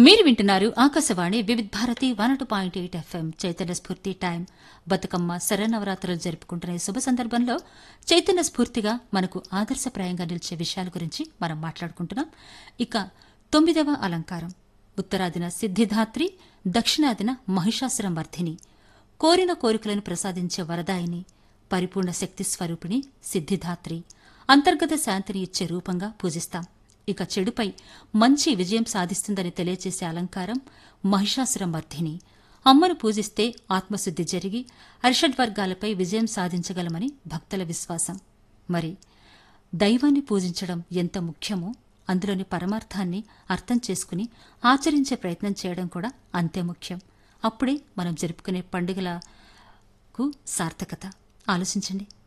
మీరు వింటున్నారు Akashvani Vividh Bharati one two point eight FM Chaitanya Spoorthi time Bathukamma శరన్నవరాత్రులు జరుపుకుంటున్న ఈ శుభ సందర్భంలో చైతన్య స్ఫూర్తిగా మనకు ఆదర్శప్రాయంగా నిలిచే విషయాల గురించి మనం మాట్లాడుకుంటున్నాం ఇక తొమ్మిదవ అలంకారం ఉత్తరాదిన సిద్ధిదాత్రి దక్షిణాదిన మహిషాసురం వర్ధిని కోరిన కోరికలను ప్రసాదించే వరదాయిని పరిపూర్ణ శక్తి స్వరూపిణి సిద్ధిదాత్రి అంతర్గత శాంతిని ఇచ్చే రూపంగా పూజిస్తాం ఇక చెడుపై మంచి విజయం సాధిస్తుందని తెలియజేసే అలంకారం మహిషాసురం వర్ధిని అమ్మను పూజిస్తే ఆత్మశుద్ధి జరిగి అరిషడ్వర్గాలపై విజయం సాధించగలమని భక్తుల విశ్వాసం మరి దైవాన్ని పూజించడం ఎంత ముఖ్యమో అందులోని పరమార్థాన్ని అర్థం చేసుకుని ఆచరించే ప్రయత్నం చేయడం కూడా అంతే ముఖ్యం అప్పుడే మనం జరుపుకునే పండుగలకు సార్థకత ఆలోచించండి